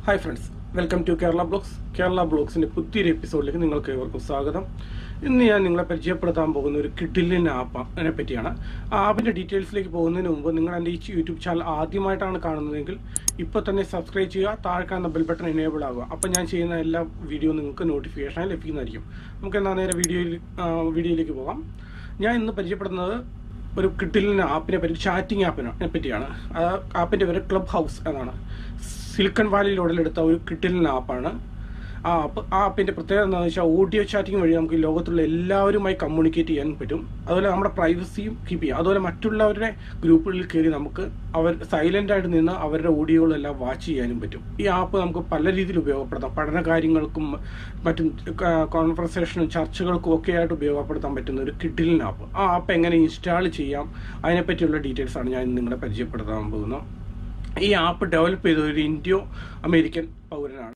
Hi friends welcome to Kerala blogs Kerala ബ്ലോഗ്സിന്റെ പുതിയൊരു എപ്പിസോഡിലേക്ക് നിങ്ങൾക്ക് ഏവർക്കും സ്വാഗതം ഇന്ന് ഞാൻ നിങ്ങളെ പരിചയപ്പെടുത്താൻ പോകുന്ന ഒരു കിഡിലിൻ ആപ്പിനെ പറ്റിയാണ് ആ ആപ്പിന്റെ ഡീറ്റെയിൽസിലേക്ക് പോകുന്നതിന് മുമ്പ് നിങ്ങൾ എൻ്റെ ഈ യൂട്യൂബ് ചാനൽ ആദ്യമായിട്ടാണ് കാണുന്നതെങ്കിൽ ഇപ്പോൾ തന്നെ സബ്സ്ക്രൈബ് ചെയ്യുക താഴെ കാണുന്ന ബെൽ ബട്ടൺ എനേബിൾ ആകുക അപ്പോൾ ഞാൻ ചെയ്യുന്ന എല്ലാ വീഡിയോ നിങ്ങൾക്ക് നോട്ടിഫിക്കേഷനായി ലഭിക്കുന്നതായിരിക്കും നമുക്ക് എന്നാൽ നേരെ വീഡിയോയിൽ വീഡിയോയിലേക്ക് പോകാം ഞാൻ ഇന്ന് പരിചയപ്പെടുന്നത് ഒരു കിഡിലിന് ആപ്പിനെ പറ്റി ചാറ്റിംഗ് ആപ്പിനെ പറ്റിയാണ് ആ ആപ്പിന്റെ പേര് ക്ലബ് ഹൗസ് എന്നാണ് സിലിക്കൺ വാലിയിൽ ഉടലെടുത്ത ഒരു കിഡിലിന് ആപ്പാണ് ആ ആപ്പ് ആ ആപ്പിന്റെ പ്രത്യേകത എന്താണെന്ന് വെച്ചാൽ ഓഡിയോ ചാറ്റിംഗ് വഴി നമുക്ക് ഈ ലോകത്തുള്ള എല്ലാവരുമായി കമ്മ്യൂണിക്കേറ്റ് ചെയ്യാൻ പറ്റും അതുപോലെ നമ്മുടെ പ്രൈവസിയും കീപ്പ് ചെയ്യാം അതുപോലെ മറ്റുള്ളവരുടെ ഗ്രൂപ്പുകളിൽ കയറി നമുക്ക് അവർ സൈലന്റ് ആയിട്ട് നിന്ന് അവരുടെ ഓഡിയോകളെല്ലാം വാച്ച് ചെയ്യാനും പറ്റും ഈ ആപ്പ് നമുക്ക് പല രീതിയിൽ ഉപയോഗപ്പെടുത്താം പഠന കാര്യങ്ങൾക്കും മറ്റും കോൺവെർസേഷനും ചർച്ചകൾക്കും ഒക്കെ ആയിട്ട് ഉപയോഗപ്പെടുത്താൻ പറ്റുന്ന ഒരു കിഡിലിൻ ആപ്പ് ആ ആപ്പ് എങ്ങനെ ഇൻസ്റ്റാൾ ചെയ്യാം അതിനെപ്പറ്റിയുള്ള ഡീറ്റെയിൽസ് ആണ് ഞാൻ ഇന്ന് നിങ്ങളെ പരിചയപ്പെടുത്താൻ പോകുന്നത് ഈ ആപ്പ് ഡെവലപ്പ് ചെയ്ത ഒരു ഇന്ത്യോ അമേരിക്കൻ പൗരനാണ്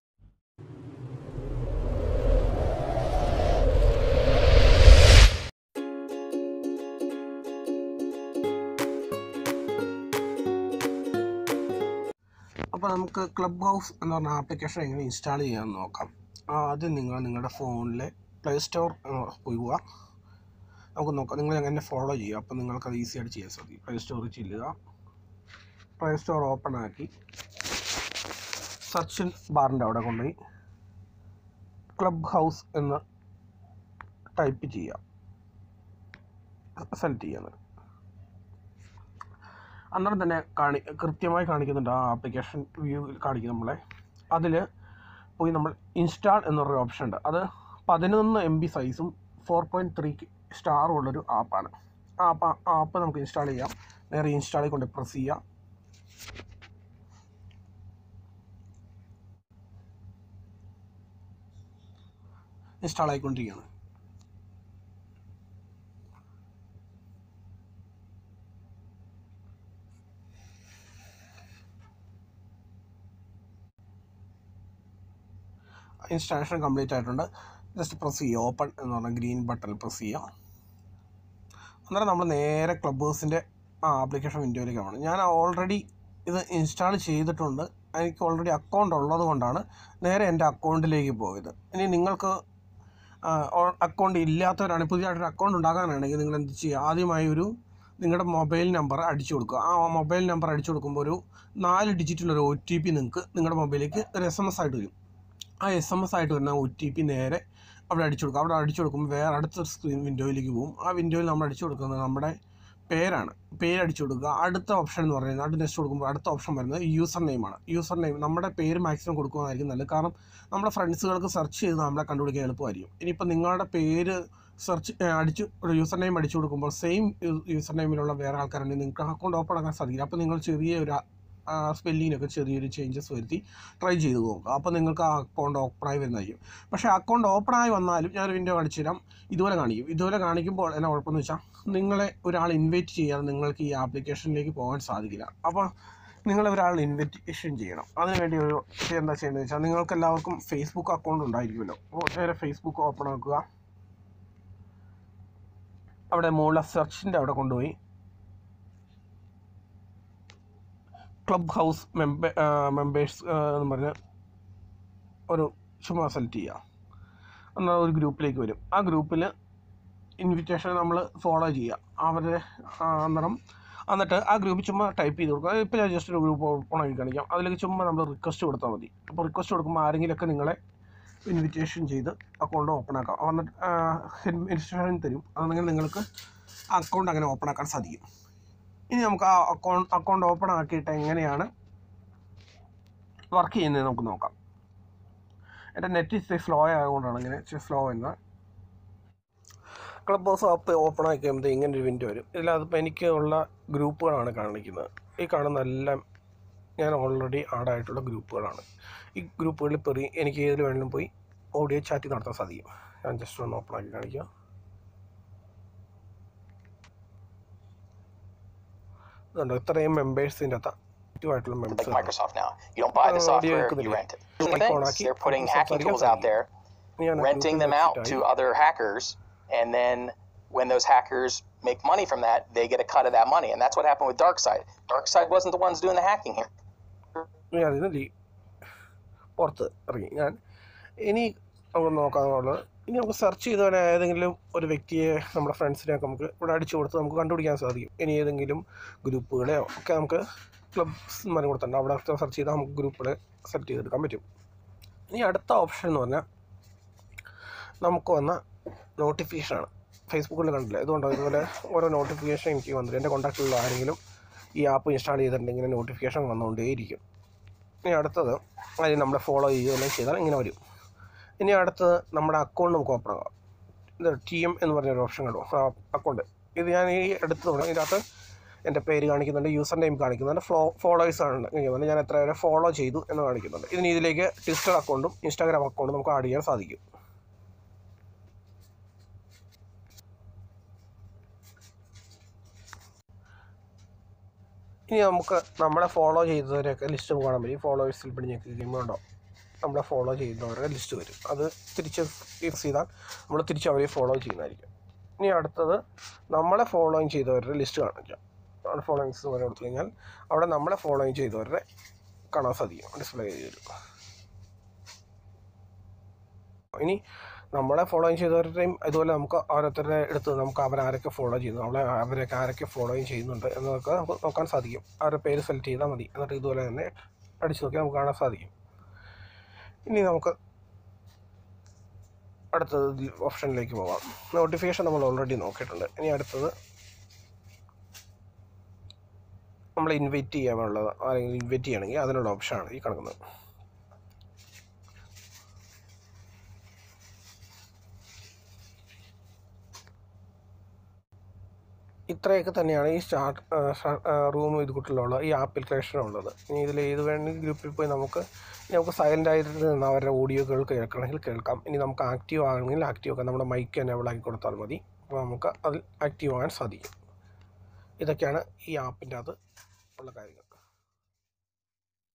അപ്പോൾ നമുക്ക് ക്ലബ് ഹൗസ് എന്ന് പറഞ്ഞ ആപ്ലിക്കേഷൻ എങ്ങനെ ഇൻസ്റ്റാൾ ചെയ്യാമെന്ന് നോക്കാം ആദ്യം നിങ്ങൾ നിങ്ങളുടെ ഫോണിലെ പ്ലേ സ്റ്റോർ പോവുക നമുക്ക് നോക്കാം നിങ്ങൾ എങ്ങനെ ഫോളോ ചെയ്യുക അപ്പോൾ നിങ്ങൾക്കത് ഈസി ആയിട്ട് ചെയ്യാൻ സാധിക്കും പ്ലേ സ്റ്റോറിൽ ചെല്ലുക പ്ലേ സ്റ്റോർ ഓപ്പൺ ആക്കി സെർച്ച് ബാറിൻ്റെ അവിടെ കൊണ്ടുപോയി ക്ലബ് ഹൗസ് എന്ന് ടൈപ്പ് ചെയ്യുക സെലക്ട് ചെയ്യുന്നത് അന്നേരം തന്നെ കാണി കൃത്യമായി കാണിക്കുന്നുണ്ട് ആ ആപ്ലിക്കേഷൻ വ്യൂ കാണിക്കും നമ്മളെ അതിൽ പോയി നമ്മൾ ഇൻസ്റ്റാൾ എന്നൊരു ഓപ്ഷൻ ഉണ്ട് അത് പതിനൊന്ന് എം ബി സൈസും ഫോർ പോയിൻറ്റ് ത്രീ സ്റ്റാറും ഉള്ളൊരു ആപ്പാണ് ആ ആപ്പ് ആ ആപ്പ് നമുക്ക് ഇൻസ്റ്റാൾ ചെയ്യാം നേരെ ഇൻസ്റ്റാളിൽ കൊണ്ട് പ്രസ് ചെയ്യാം ഇൻസ്റ്റാൾ ആയിക്കൊണ്ടിരിക്കുകയാണ് ഇൻസ്റ്റാളേഷൻ കംപ്ലീറ്റ് ആയിട്ടുണ്ട് ജസ്റ്റ് പ്രസ് ചെയ്യുക ഓപ്പൺ എന്ന് പറഞ്ഞ ഗ്രീൻ ബട്ടൺ പ്രസ് ചെയ്യുക അന്നേരം നമ്മൾ നേരെ ക്ലബ് ഹൗസിൻ്റെ ആ ആപ്ലിക്കേഷൻ വിൻഡോയിലേക്ക് പോകണം ഞാൻ ഓൾറെഡി ഇത് ഇൻസ്റ്റാൾ ചെയ്തിട്ടുണ്ട് എനിക്ക് ഓൾറെഡി അക്കൗണ്ട് ഉള്ളത് കൊണ്ടാണ് നേരെ എൻ്റെ അക്കൗണ്ടിലേക്ക് പോയത് ഇനി നിങ്ങൾക്ക് അക്കൗണ്ട് ഇല്ലാത്തവരാണ് പുതിയതായിട്ടൊരു അക്കൗണ്ട് ഉണ്ടാക്കാനാണെങ്കിൽ നിങ്ങൾ എന്ത് ചെയ്യുക ആദ്യമായി ഒരു നിങ്ങളുടെ മൊബൈൽ നമ്പർ അടിച്ചു കൊടുക്കുക ആ മൊബൈൽ നമ്പർ അടിച്ചു കൊടുക്കുമ്പോൾ ഒരു നാല് ഡിജിറ്റുള്ളൊരു ഒ ടി പി നിങ്ങൾക്ക് നിങ്ങളുടെ മൊബൈലിലേക്ക് ഒരു എസ് എം എസ് ആയിട്ട് വരും ആ എസ് എം എസ് ആയിട്ട് വരുന്ന ഒ ടി പി നേരെ അവിടെ അടിച്ചു കൊടുക്കും അവിടെ അടിച്ചു കൊടുക്കുമ്പോൾ വേറെ അടുത്ത സ്ക്രീൻ വിൻഡോയിലേക്ക് പോകും ആ വിൻഡോയിൽ നമ്മൾ അടിച്ചു കൊടുക്കുന്നത് നമ്മുടെ പേരാണ് പേര് അടിച്ചു കൊടുക്കുക അടുത്ത ഓപ്ഷൻ എന്ന് പറയുന്നത് അടുത്ത നെക്സ്റ്റ് കൊടുക്കുമ്പോൾ അടുത്ത ഓപ്ഷൻ വരുന്നത് യൂസർ നെയിമാണ് യൂസർ നെയിം നമ്മുടെ പേര് മാക്സിമം കൊടുക്കുന്നതായിരിക്കും നല്ലത് കാരണം നമ്മുടെ ഫ്രണ്ട്സുകൾക്ക് സെർച്ച് ചെയ്ത് നമ്മളെ കണ്ടുപിടിക്കാൻ എളുപ്പമായിരിക്കും ഇനിയിപ്പോൾ നിങ്ങളുടെ പേര് സെർച്ച് അടിച്ചു ഒരു യൂസർ നെയിം അടിച്ചു കൊടുക്കുമ്പോൾ സെയിം യൂസർ നെയിമിലുള്ള വേറെ ആൾക്കാരുണ്ടെങ്കിൽ നിങ്ങൾക്ക് അക്കൗണ്ട് ഓപ്പൺ ആക്കാൻ സാധിക്കില്ല അപ്പോൾ നിങ്ങൾ ചെറിയ ഒരു സ്പെല്ലിങ്ങിനൊക്കെ ചെറിയൊരു ചേഞ്ചസ് വരുത്തി ട്രൈ ചെയ്ത് നോക്കുക അപ്പോൾ നിങ്ങൾക്ക് ആ അക്കൗണ്ട് ഓപ്പണായി വരുന്നതായിരിക്കും പക്ഷേ അക്കൗണ്ട് ഓപ്പണായി വന്നാലും ഞാൻ വിൻഡോ കാണിച്ചു തരാം ഇതുപോലെ കാണിക്കും ഇതുപോലെ കാണിക്കുമ്പോൾ എന്നാ കുഴപ്പമെന്ന് വെച്ചാൽ നിങ്ങളെ ഒരാൾ ഇൻവൈറ്റ് ചെയ്യാതെ നിങ്ങൾക്ക് ഈ ആപ്ലിക്കേഷനിലേക്ക് പോകാൻ സാധിക്കില്ല അപ്പോൾ നിങ്ങൾ ഒരാൾ ഇൻവിറ്റേഷൻ ചെയ്യണം അതിനുവേണ്ടി ഒരു എന്താ ചെയ്യേണ്ടത് വെച്ചാൽ നിങ്ങൾക്ക് എല്ലാവർക്കും ഫേസ്ബുക്ക് അക്കൗണ്ട് ഉണ്ടായിരിക്കുമല്ലോ അപ്പോൾ നേരെ ഫേസ്ബുക്ക് ഓപ്പൺ ആക്കുക അവിടെ മുകളിലെ സെർച്ചിൻ്റെ അവിടെ കൊണ്ടുപോയി ക്ലബ് ഹൗസ് മെമ്പ മെമ്പേഴ്സ് എന്ന് പറഞ്ഞ് ഒരു ചുമ്മാ സെലക്ട് ചെയ്യുക എന്നാൽ ഒരു ഗ്രൂപ്പിലേക്ക് വരും ആ ഗ്രൂപ്പിൽ ഇൻവിറ്റേഷൻ നമ്മൾ ഫോളോ ചെയ്യുക അവരുടെ അന്നേരം എന്നിട്ട് ആ ഗ്രൂപ്പിൽ ചുമ്മാ ടൈപ്പ് ചെയ്ത് കൊടുക്കുക ഇപ്പോൾ ഞാൻ ജസ്റ്റ് ഒരു ഗ്രൂപ്പ് ഓപ്പൺ ആക്കി കാണിക്കാം അതിലേക്ക് ചുമ്മാ നമ്മൾ റിക്വസ്റ്റ് കൊടുത്താൽ മതി അപ്പോൾ റിക്വസ്റ്റ് കൊടുക്കുമ്പോൾ ആരെങ്കിലുമൊക്കെ നിങ്ങളെ ഇൻവിറ്റേഷൻ ചെയ്ത് അക്കൗണ്ട് ഓപ്പൺ ആക്കാം എന്നിട്ട് ഇൻവിറ്റേഷൻ തരും അതെങ്കിൽ നിങ്ങൾക്ക് അക്കൗണ്ട് അങ്ങനെ ഓപ്പൺ ആക്കാൻ സാധിക്കും ഇനി നമുക്ക് ആ അക്കൗണ്ട് അക്കൗണ്ട് ഓപ്പൺ ആക്കിയിട്ട് എങ്ങനെയാണ് വർക്ക് ചെയ്യുന്നത് നമുക്ക് നോക്കാം എൻ്റെ നെറ്റ് ഇച്ചിരി സ്ലോ ആയതുകൊണ്ടാണ് ഇങ്ങനെ ഇച്ചിരി സ്ലോ വരുന്നത് ക്ലബ് ഹൗസ് ആപ്പ് ഓപ്പൺ ആക്കി കഴിയുമ്പോൾ ഇങ്ങനെ ഒരു വിൻഡോ വരും ഇതിലതിപ്പോൾ എനിക്ക് ഉള്ള ഗ്രൂപ്പുകളാണ് കാണിക്കുന്നത് ഈ കാണുന്ന എല്ലാം ഞാൻ ഓൾറെഡി ആഡായിട്ടുള്ള ഗ്രൂപ്പുകളാണ് ഈ ഗ്രൂപ്പുകളിൽ പെറി എനിക്ക് ഏതിൽ വേണമെങ്കിലും പോയി ഓഡിയോ ചാറ്റ് നടത്താൻ സാധിക്കും ഞാൻ ജസ്റ്റ് ഒന്ന് ഓപ്പൺ ആക്കി കാണിക്കാം ഇതുണ്ട് ഇത്രയും മെമ്പേഴ്സിൻ്റെ അകത്ത് ആക്റ്റീവായിട്ടുള്ള like members Microsoft now. You don't buy the Uh, software, audio you rent it. Like Things, Konaki, they're putting Microsoft hacking tools Audio out there, ഞാൻ ആ renting ഗ്രൂപ്പിൽ them out വെച്ചിട്ടായി. to other hackers, and then when those hackers make money from that, they get a cut of that money. And that's what happened with DarkSide. DarkSide wasn't the ones doing the hacking here. ഇനി അതിന് Lee പുറത്ത് ഇറങ്ങി ഞാൻ ഇനി നമുക്ക് നോക്കാന്നുള്ളത് ഇനി നമുക്ക് search ചെയ്തവരെ ഏതെങ്കിലും ഒരു വ്യക്തിയെ നമ്മുടെ ഫ്രണ്ട്സിനെയൊക്കെ നമുക്ക് ഇവിടെ അടിച്ചു കൊടുത്ത് നമുക്ക് കണ്ടുപിടിക്കാൻ സാധിക്കും ഇനി ഏതെങ്കിലും ഗ്രൂപ്പുകളെയോ ഒക്കെ നമുക്ക് ക്ലബ്സ് മരം കൊടുത്തിട്ടുണ്ട് അവിടെ സെർച്ച് ചെയ്താൽ നമുക്ക് ഗ്രൂപ്പുകളെ സെലക്ട് ചെയ്തെടുക്കാൻ പറ്റും ഇനി അടുത്ത ഓപ്ഷൻ എന്ന് പറഞ്ഞാൽ നമുക്ക് വന്ന നോട്ടിഫിക്കേഷനാണ് ഫേസ്ബുക്കിൽ കണ്ടില്ല ഇതുകൊണ്ടോ ഇതുപോലെ ഓരോ നോട്ടിഫിക്കേഷൻ എനിക്ക് വന്നിട്ട് എൻ്റെ കോൺടാക്റ്റിലുള്ള ആരെങ്കിലും ഈ ആപ്പ് ഇൻസ്റ്റാൾ ചെയ്തിട്ടുണ്ടെങ്കിൽ നോട്ടിഫിക്കേഷൻ വന്നുകൊണ്ടേയിരിക്കും ഇനി അടുത്തത് അതിന് നമ്മളെ ഫോളോ ചെയ്യുകയെല്ലാം ചെയ്താൽ ഇങ്ങനെ വരും ഇനി അടുത്തത് നമ്മുടെ അക്കൗണ്ട് നമുക്ക് ഓപ്പൺ ആകാം ഇത് ടി എം എന്ന് പറഞ്ഞൊരു ഓപ്ഷൻ കണ്ടു ആ അക്കൗണ്ട് ഇത് ഞാൻ ഈ എടുത്ത് തുടങ്ങി ഇതിനകത്ത് എൻ്റെ പേര് കാണിക്കുന്നുണ്ട് യൂസർ നെയിം കാണിക്കുന്നുണ്ട് ഫ്ലോ ഫോളോവേഴ്സ് ആണ് കാണിക്കുന്നുണ്ട് ഞാൻ എത്ര പേരെ ഫോളോ ചെയ്തു എന്ന് കാണിക്കുന്നുണ്ട് ഇതിന് ഇതിലേക്ക് ട്വിസ്റ്റർ അക്കൗണ്ടും ഇൻസ്റ്റാഗ്രാം അക്കൗണ്ടും നമുക്ക് ആഡ് ചെയ്യാൻ സാധിക്കും ഇനി നമുക്ക് നമ്മളെ ഫോളോ ചെയ്തവരെയൊക്കെ ലിസ്റ്റ് കാണാൻ പറ്റും ഫോളോവേഴ്സിൽ പിടിഞ്ഞൊക്കെ കഴിയുമ്പോൾ നമ്മളെ ഫോളോ ചെയ്യുന്നവരുടെ ലിസ്റ്റ് വരും അത് തിരിച്ച് യൂസ് ചെയ്താൽ നമ്മൾ തിരിച്ച് അവരെ ഫോളോ ചെയ്യുന്നതായിരിക്കും ഇനി അടുത്തത് നമ്മളെ ഫോളോയിങ് ചെയ്തവരുടെ ലിസ്റ്റ് കാണിക്കാം അവിടെ ഫോളോയിങ്സ് പോലെ കൊടുത്തു കഴിഞ്ഞാൽ അവിടെ നമ്മളെ ഫോളോയിങ് ചെയ്തവരുടെ കാണാൻ സാധിക്കും ഡിസ്പ്ലേ ചെയ്ത് തരും ഇനി നമ്മളെ ഫോളോയിങ് ചെയ്തവരുടെയും ഇതുപോലെ നമുക്ക് ഓരോരുത്തരുടെ എടുത്ത് നമുക്ക് അവരാരൊക്കെ ഫോളോ ചെയ്യുന്നു അവളെ അവരൊക്കെ ആരൊക്കെ ഫോളോയിങ് ചെയ്യുന്നുണ്ട് എന്നൊക്കെ നമുക്ക് നോക്കാൻ സാധിക്കും അവരുടെ പേര് സെലക്ട് ചെയ്താൽ മതി എന്നിട്ട് ഇതുപോലെ തന്നെ അടിച്ചു നോക്കിയാൽ നമുക്ക് കാണാൻ സാധിക്കും ഇനി നമുക്ക് അടുത്തത് ഓപ്ഷനിലേക്ക് പോകാം നോട്ടിഫിക്കേഷൻ നമ്മൾ ഓൾറെഡി നോക്കിയിട്ടുണ്ട് ഇനി അടുത്തത് നമ്മൾ ഇൻവൈറ്റ് ചെയ്യാനുള്ളത് ആരെങ്കിലും ഇൻവൈറ്റ് ചെയ്യണമെങ്കിൽ അതിനുള്ള ഓപ്ഷനാണ് ഈ കിടക്കുന്നത് ഇത്രയൊക്കെ തന്നെയാണ് ഈ സ്റ്റാർട്ട് റൂം ഇത് കൂട്ടിലുള്ള ഈ ആപ്ലിക്കേഷനുള്ളത് ഇനി ഇതിൽ ഏത് വേണമെങ്കിൽ ഗ്രൂപ്പിൽ പോയി നമുക്ക് ഇനി നമുക്ക് സൈലൻ്റ് ആയിട്ട് നിന്ന് അവരുടെ ഓഡിയോകൾ കേൾക്കണമെങ്കിൽ കേൾക്കാം ഇനി നമുക്ക് ആക്റ്റീവ് ആകണമെങ്കിൽ ആക്റ്റീവ് ആക്കാം നമ്മുടെ മൈക്ക് എനേബിൾ ആക്കി കൊടുത്താൽ മതി അപ്പോൾ നമുക്ക് അതിൽ ആക്റ്റീവ് ആകാൻ സാധിക്കും ഇതൊക്കെയാണ് ഈ ആപ്പിൻ്റെ അകത്ത് ഉള്ള കാര്യങ്ങൾ